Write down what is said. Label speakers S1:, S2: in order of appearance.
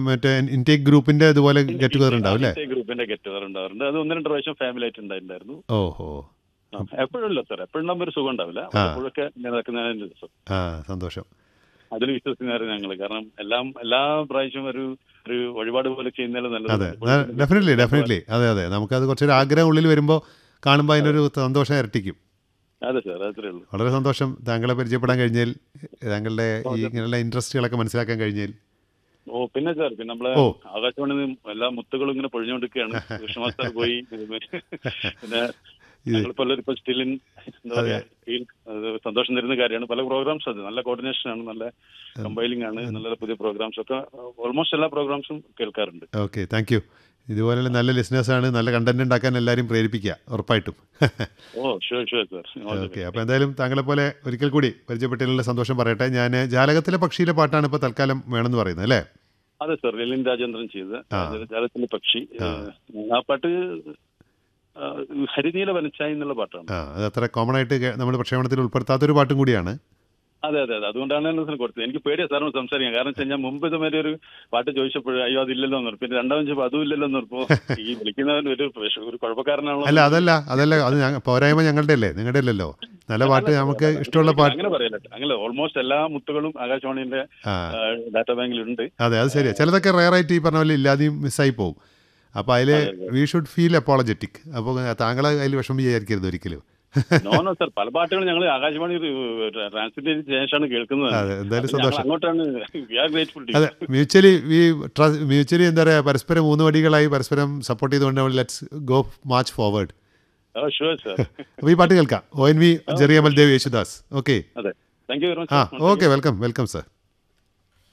S1: മറ്റേ ഇൻടേക്ക് ഗ്രൂപ്പിന്റെ ഇതുപോലെ ഗെറ്റ് ടുഗദർ ഉണ്ടാവും അല്ലേ
S2: ഗ്രൂപ്പിന്റെ ഗെറ്റ് ടുഗദർ ഉണ്ടാവാറുണ്ട് അത് ഒന്ന് രണ്ട് പ്രാവശ്യം ഫാമിലി ആയിട്ട് ഉണ്ടായിട്ടുണ്ടായിരുന്നു
S1: ഓഹോ
S2: എപ്പോഴും ഇല്ല സാർ എപ്പോഴും ഉണ്ടാകുമ്പോൾ ഒരു സുഖം ഉണ്ടാവില്ല അപ്പോഴൊക്കെ നടക്കുന്നതിന്റെ ദിവസം
S1: ആ സന്തോഷം
S2: അതിൽ വിശ്വസിക്കുന്നവര് ഞങ്ങൾ കാരണം എല്ലാം എല്ലാ പ്രാവശ്യവും ഒരു ഒരു വഴിപാട് പോലെ ചെയ്യുന്നതിൽ
S1: അതെ
S2: നല്ലത്
S1: ഡെഫിനറ്റ്ലി ഡെഫിനറ്റ്ലി അതെ അതെ നമുക്കത് കുറച്ചൊരു ആഗ്രഹം ഉള്ളിൽ വരുമ്പോൾ കാണുമ്പോൾ അതിനൊരു സന്തോഷം ഇരട്ടിക്കും
S2: അതെ സാർ അത്രേ ഉള്ളൂ
S1: വളരെ സന്തോഷം താങ്കളെ പരിചയപ്പെടാൻ കഴിഞ്ഞാൽ താങ്കളുടെ ഈ ഇങ്ങനെയുള്ള ഇൻട്രസ്റ്റുകളൊക്കെ മനസ്സിലാക്കാൻ കഴിഞ്ഞാൽ
S2: ഓ പിന്നെ സാർ പിന്നെ നമ്മളെ
S1: ഓ.
S2: ആകാശവാണി എല്ലാ മുത്തുകളും ഇങ്ങനെ പൊഴിഞ്ഞുകൊണ്ടിരിക്കുകയാണ് കൃഷ്ണമാസ് സാർ പോയി പിന്നെ ഞങ്ങളിപ്പോ എല്ലാവരും ഇപ്പൊ സ്റ്റിൽ എന്താ പറയാ feel, അത് സന്തോഷം തരുന്ന കാര്യമാണ് പല പ്രോഗ്രാംസ് അത് നല്ല കോർഡിനേഷൻ ആണ് നല്ല കമ്പൈലിംഗ് ആണ് നല്ല പുതിയ പ്രോഗ്രാംസ് ഒക്കെ ഓൾമോസ്റ്റ് എല്ലാ പ്രോഗ്രാംസും കേൾക്കാറുണ്ട്
S1: ഓക്കെ താങ്ക് യു ഇതുപോലെയുള്ള നല്ല ലിസണേഴ്സാണ് നല്ല കണ്ടന്റ് ഉണ്ടാക്കാൻ എല്ലാവരും പ്രേരിപ്പിക്കുക ഉറപ്പായിട്ടും
S2: oh sure sure sir
S1: okay അപ്പോൾ എന്തായാലും താങ്കളെ പോലെ ഒരിക്കൽ കൂടി പരിചയപ്പെട്ടതിലുള്ള സന്തോഷം പറയട്ടെ ഞാൻ ജാലകത്തിലെ പക്ഷിയിലെ പാട്ടാണ് ഇപ്പോൾ തൽക്കാലം വേണമെന്ന് പറയുന്നത് അല്ലേ
S2: അതെ സാർ ലലിൻ രാജേന്ദ്രൻ ചെയ്ത്
S1: ആ.
S2: ജാലത്തിന്റെ പക്ഷി ആ പാട്ട് ആ, ഹരിനീല വനച്ചായി എന്നുള്ള പാട്ടാണ്
S1: ആ അത് അത്ര കോമൺ ആയിട്ട് കേ- നമ്മൾ പ്രക്ഷേപണത്തിൽ ഉൾപ്പെടുത്താത്തൊരു പാട്ടും കൂടിയാണ്
S2: അതെ അതെ അതെ അതുകൊണ്ടാണ് ഞാൻ ഇതിന് കൊടുത്തത് എനിക്ക് പേടിയാ സാറിന് സംസാരിക്കാൻ കാരണം വെച്ചാൽ ഞാൻ മുമ്പ് ഇതുമാതിരി ഒരു പാട്ട് ചോദിച്ചപ്പോൾ അയ്യോ അതില്ലല്ലോ എന്ന് പറഞ്ഞു. പിന്നെ രണ്ടാമത് ചോദിച്ചപ്പോൾ അതും ഇല്ലല്ലോ എന്ന് പറഞ്ഞപ്പോ ഈ വിളിക്കുന്നവൻ ഒരു പ്രശ്ന- ഒരു കുഴപ്പക്കാരനാണോ
S1: അല്ല അതല്ല അതല്ല അത് ഞങ്ങ- പോരായ്മ ഞങ്ങളുടെ അല്ലേ നിങ്ങളുടെ അല്ലല്ലോ നല്ല പാട്ട് നമുക്ക് ഇഷ്ടമുള്ള പാട്ട്
S2: അങ്ങനെ പറയല്ല അങ്ങനെ ഓൾമോസ്റ്റ് എല്ലാ മുത്തുകളും ആകാശവാണിന്റെ
S1: ആ
S2: ഡാറ്റാ ബാങ്കിൽ ഉണ്ട്
S1: അതെ അത് ശരിയാ ചിലതൊക്കെ റയറായിട്ട് ഈ പറഞ്ഞ പോലെ ഇല്ലാതെയും മിസ്സായി പോകും അപ്പോൾ അതിൽ വി ഷുഡ് ഫീൽ അപ്പോളജറ്റിക് അപ്പോൾ താങ്കൾ അതിൽ വിഷമം വിചാരിക്കരുത് ഒരിക്കലും
S2: നോ നോ സാർ പല പാട്ടുകളും ഞങ്ങൾ ആകാശവാണി ട്രാൻസ്ലേറ്റ് ചെയ്ത ശേഷമാണ് കേൾക്കുന്നത്
S1: അതെ എന്തായാലും
S2: ഞങ്ങൾ
S1: സന്തോഷം
S2: അങ്ങോട്ടാണ് വി ആർ ഗ്രേറ്റ്ഫുൾ
S1: അതെ മ്യൂച്വലി വി മ്യൂച്വലി എന്താ പറയുക പരസ്പരം മൂന്ന് വടികളായി പരസ്പരം സപ്പോർട്ട് ചെയ്തുകൊണ്ട് നമ്മൾ let's go march forward
S2: sure sir
S1: അപ്പോൾ ഈ പാട്ട് കേൾക്കാം O N V Jerry Amaldev Yesudas okay
S2: അതെ thank you very
S1: uh
S2: much
S1: okay welcome welcome sir